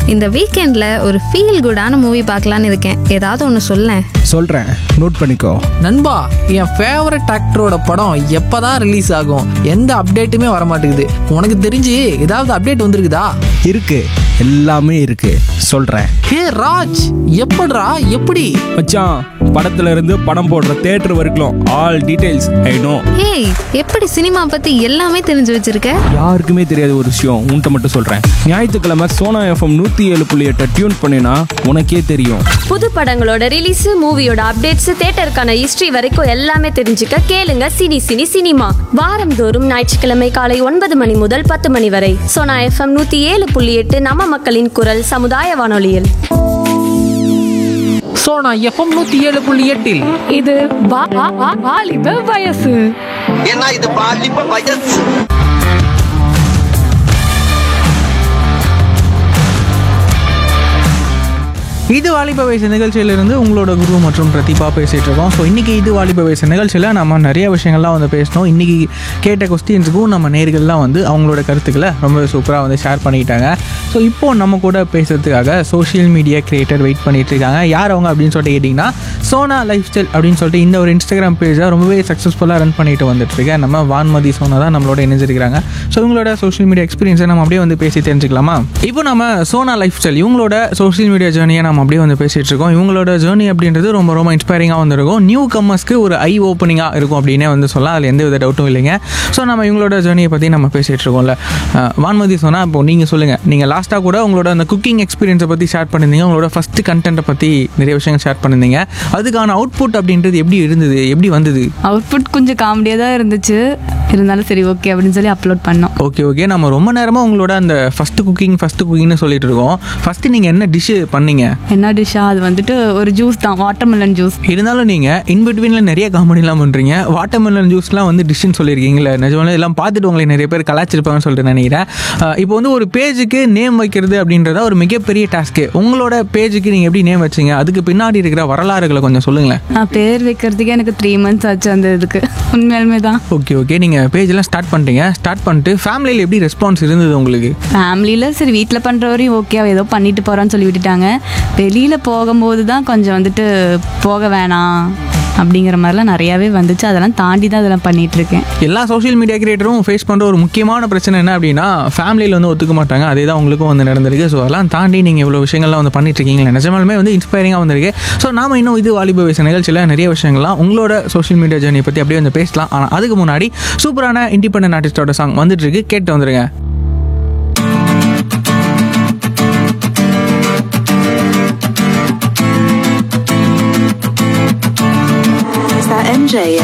இந்த வீக்கெண்டில் ஒரு ஃபீல் குடான மூவி பார்க்கலான்னு இருக்கேன் ஏதாவது ஒன்று சொல்லேன் சொல்கிறேன் நோட் பண்ணிக்கோ நண்பா என் ஃபேவரட் ஆக்டரோட படம் எப்பதான் ரிலீஸ் ஆகும் எந்த அப்டேட்டுமே வர மாட்டேங்குது உனக்கு தெரிஞ்சு ஏதாவது அப்டேட் வந்திருக்குதா இருக்கு எல்லாமே இருக்கு சொல்கிறேன் ஹே ராஜ் எப்படிடா எப்படி மச்சான் படத்துல இருந்து படம் போடுற தேட்டர் வரைக்கும் ஆல் டீடைல்ஸ் ஐ நோ ஏய் எப்படி சினிமா பற்றி எல்லாமே தெரிஞ்சு வச்சிருக்க யாருக்குமே தெரியாத ஒரு விஷயம் உன்கிட்ட மட்டும் சொல்கிறேன் ஞாயிற்றுக்கிழமை சோனா எஃப்எம் நூற்றி ஏழு புள்ளி எட்டை டியூன் பண்ணினா உனக்கே தெரியும் புது படங்களோட ரிலீஸ் மூவியோட அப்டேட்ஸ் தேட்டருக்கான ஹிஸ்டரி வரைக்கும் எல்லாமே தெரிஞ்சுக்க கேளுங்க சினி சினி சினிமா வாரந்தோறும் ஞாயிற்றுக்கிழமை காலை ஒன்பது மணி முதல் பத்து மணி வரை சோனா எஃப்எம் நூத்தி ஏழு புள்ளி எட்டு நம்ம மக்களின் குரல் சமுதாய வானொலியில் ஸோ நான் எஃப்எம் நூற்றி ஏழு புள்ளி எட்டில் இது வா- வா- வா- வாலிப வயசு ஏன்னா இது பாலிப்ப வயசு இது வாலிப வயசு நிகழ்ச்சியிலிருந்து உங்களோட குரு மற்றும் பிரதீபா பேசிகிட்டு இருக்கோம் ஸோ இன்றைக்கி இது வாலிப வயசு நிகழ்ச்சியில் நம்ம நிறைய விஷயங்கள்லாம் வந்து பேசினோம் இன்றைக்கி கேட்ட கொஸ்டின்ஸுக்கும் நம்ம நேர்கள்லாம் வந்து அவங்களோட கருத்துக்களை ரொம்ப சூப்பராக வந்து ஷேர் பண்ணிக்கிட்டாங்க ஸோ இப்போது நம்ம கூட பேசுறதுக்காக சோஷியல் மீடியா கிரியேட்டர் வெயிட் பண்ணிட்டு இருக்காங்க யார் அவங்க அப்படின்னு சொல்லிட்டு கேட்டிங்கன்னா சோனா லைஃப் ஸ்டைல் அப்படின்னு சொல்லிட்டு இந்த ஒரு இன்ஸ்டாகிராம் பேஜை ரொம்பவே சக்ஸஸ்ஃபுல்லாக ரன் பண்ணிட்டு வந்துட்டு இருக்கேன் நம்ம வான்மதி சோனா தான் நம்மளோட இணைஞ்சிருக்கிறாங்க ஸோ இவங்களோட சோஷியல் மீடியா எக்ஸ்பீரியன்ஸை நம்ம அப்படியே வந்து பேசி தெரிஞ்சுக்கலாமா இப்போ நம்ம சோனா லைஃப் ஸ்டைல் இவங்களோட சோஷியல் மீடியா ஜேர்னியை நம்ம அப்படியே வந்து பேசிகிட்டு இருக்கோம் இவங்களோட ஜேர்னி அப்படின்றது ரொம்ப ரொம்ப இன்ஸ்பைரிங்காக வந்திருக்கும் நியூ கம்மர்ஸ்க்கு ஒரு ஐ ஓப்பனிங்காக இருக்கும் அப்படின்னே வந்து சொல்லலாம் அதில் எந்த வித டவுட்டும் இல்லைங்க ஸோ நம்ம இவங்களோட ஜேர்னியை பற்றி நம்ம பேசிகிட்டு இருக்கோம்ல அஹ், வான்மதி சொன்னால் இப்போ நீங்கள் சொல்லுங்கள் நீங்கள் லாஸ்ட்டாக கூட உங்களோட அந்த குக்கிங் எக்ஸ்பீரியன்ஸை பற்றி ஷேர் பண்ணியிருந்தீங்க உங்களோட ஃபஸ்ட்டு கண்டென்ட்டை பற்றி நிறைய விஷயங்கள் ஷேர் பண்ணியிருந்தீங்க அதுக்கான அவுட்புட் அப்படின்றது எப்படி இருந்தது எப்படி வந்தது அவுட்புட் கொஞ்சம் காமெடியாக தான் இருந்துச்சு இருந்தாலும் சரி ஓகே அப்படின்னு சொல்லி அப்லோட் பண்ணோம் ஓகே ஓகே நம்ம ரொம்ப நேரமாக உங்களோட அந்த ஃபஸ்ட்டு குக்கிங் ஃபஸ்ட்டு குக்கிங்னு சொல்லிட்டு இருக்கோம் ஃபஸ்ட்டு நீங்கள் என்ன டிஷ்ஷு பண்ணீங்க என்ன டிஷ்ஷா அது வந்துட்டு ஒரு ஜூஸ் தான் வாட்டர்மெலன் ஜூஸ் இருந்தாலும் நீங்கள் இன்பிட்வீனில் நிறைய காமெடிலாம் பண்ணுறீங்க வாட்டர்மெலன் ஜூஸ்லாம் வந்து டிஷ்ஷுன்னு சொல்லியிருக்கீங்களே நிஜமாலே எல்லாம் பார்த்துட்டு உங்களை நிறைய பேர் கலாச்சிருப்பாங்கன்னு சொல்லிட்டு நினைக்கிறேன் அஹ் இப்போ வந்து ஒரு பேஜுக்கு நேம் வைக்கிறது அப்படின்றத ஒரு மிகப்பெரிய டாஸ்க்கு உங்களோட பேஜுக்கு நீங்கள் எப்படி நேம் வச்சீங்க அதுக்கு பின்னாடி இருக்கிற வரலாறுகளை கொஞ்சம் சொல்லுங்களேன் நான் பேர் வைக்கிறதுக்கே எனக்கு த்ரீ மந்த்ஸ் ஆச்சு அந்த இதுக்கு உண்மையாலுமே தான் ஓகே ஓகே நீங்கள் பேஜெல்லாம் ஸ்டார்ட் பண்ணிட்டீங்க ஸ்டார்ட் பண்ணிட்டு ஃபேமிலியில் எப்படி ரெஸ்பான்ஸ் இருந்தது உங்களுக்கு ஃபேமிலியில் சரி வீட்டில் பண்ணுற வரையும் ஓகே ஏதோ பண்ணிட்டு போகிறான்னு சொல்லி விட்டுட்டாங்க வெளியில் போகும்போது தான் கொஞ்சம் வந்துட்டு போக வேணாம் அப்படிங்கிற மாதிரிலாம் நிறையாவே வந்துச்சு அதெல்லாம் தாண்டி தான் அதெல்லாம் பண்ணிட்டு இருக்கேன் எல்லா சோஷியல் மீடியா கிரியேட்டரும் ஃபேஸ் பண்ணுற ஒரு முக்கியமான பிரச்சனை என்ன அப்படின்னா ஃபேமிலியில் வந்து ஒத்துக்க மாட்டாங்க அதே தான் உங்களுக்கும் வந்து நடந்திருக்கு ஸோ அதெல்லாம் தாண்டி நீங்கள் இவ்வளோ விஷயங்கள்லாம் வந்து பண்ணிட்டு இருக்கீங்களே நிஜமாலுமே வந்து இன்ஸ்பைரிங்காக வந்திருக்கு ஸோ நாம இன்னும் இது வாலிப வயசு நிகழ்ச்சியில் நிறைய விஷயங்கள்லாம் உங்களோட சோஷியல் மீடியா ஜேர்னி பற்றி அப்படியே வந்து பேசலாம் ஆனால் அதுக்கு முன்னாடி சூப்பரான இண்டிபெண்டன்ட் ஆர்டிஸ்டோட சாங் வந்துட்டு இருக்கு கேட்டு வந்துருங்க Is that MJ?